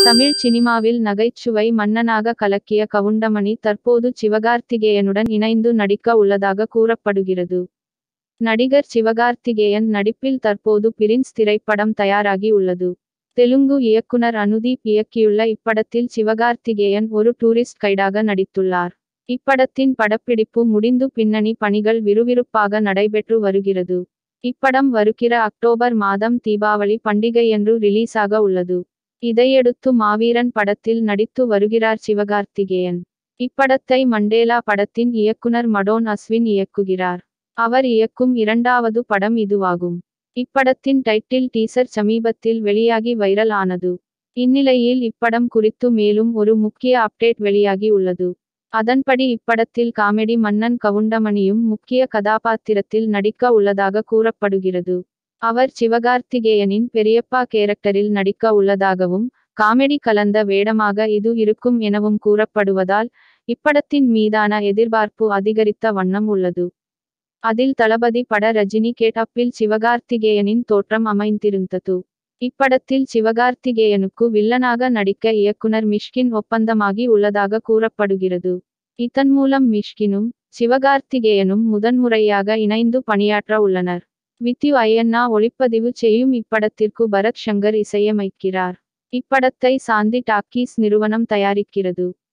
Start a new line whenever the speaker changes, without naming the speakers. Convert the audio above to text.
தமிழ் சினிமாவில் நகைச்சுவை மன்னனாக கலக்கிய கவுண்டமணி தற்போது சிவகார்த்திகேயனுடன் இணைந்து நடிக்க உள்ளதாக கூறப்படுகிறது நடிகர் சிவகார்த்திகேயன் நடிப்பில் தற்போது பிரின்ஸ் திரைப்படம் தயாராகி உள்ளது தெலுங்கு இயக்குனர் அனுதீப் இயக்கியுள்ள இப்படத்தில் சிவகார்த்திகேயன் ஒரு டூரிஸ்ட் கைடாக நடித்துள்ளார் இப்படத்தின் படப்பிடிப்பு முடிந்து பின்னணி பணிகள் விறுவிறுப்பாக நடைபெற்று வருகிறது இப்படம் வருகிற அக்டோபர் மாதம் தீபாவளி பண்டிகையன்று ரிலீஸாக உள்ளது இதையடுத்து மாவீரன் படத்தில் நடித்து வருகிறார் சிவகார்த்திகேயன் இப்படத்தை மண்டேலா படத்தின் இயக்குனர் மடோன் அஸ்வின் இயக்குகிறார் அவர் இயக்கும் இரண்டாவது படம் இதுவாகும் இப்படத்தின் டைட்டில் டீசர் சமீபத்தில் வெளியாகி வைரல் ஆனது இந்நிலையில் இப்படம் குறித்து மேலும் ஒரு முக்கிய அப்டேட் வெளியாகி உள்ளது அதன்படி இப்படத்தில் காமெடி மன்னன் கவுண்டமணியும் முக்கிய கதாபாத்திரத்தில் நடிக்க உள்ளதாக கூறப்படுகிறது அவர் சிவகார்த்திகேயனின் பெரியப்பா கேரக்டரில் நடிக்க உள்ளதாகவும் காமெடி கலந்த வேடமாக இது இருக்கும் எனவும் கூறப்படுவதால் இப்படத்தின் மீதான எதிர்பார்ப்பு அதிகரித்த வண்ணம் உள்ளது அதில் தளபதி பட ரஜினி கேட்டப்பில் சிவகார்த்திகேயனின் தோற்றம் அமைந்திருந்தது இப்படத்தில் சிவகார்த்திகேயனுக்கு வில்லனாக நடிக்க இயக்குனர் மிஷ்கின் ஒப்பந்தமாகி உள்ளதாக கூறப்படுகிறது இதன் மூலம் மிஷ்கினும் சிவகார்த்திகேயனும் முதன்முறையாக இணைந்து பணியாற்ற உள்ளனர் வித்யு ஐயண்ணா ஒளிப்பதிவு செய்யும் இப்படத்திற்கு பரத் சங்கர் இசையமைக்கிறார் இப்படத்தை சாந்தி டாக்கீஸ் நிறுவனம் தயாரிக்கிறது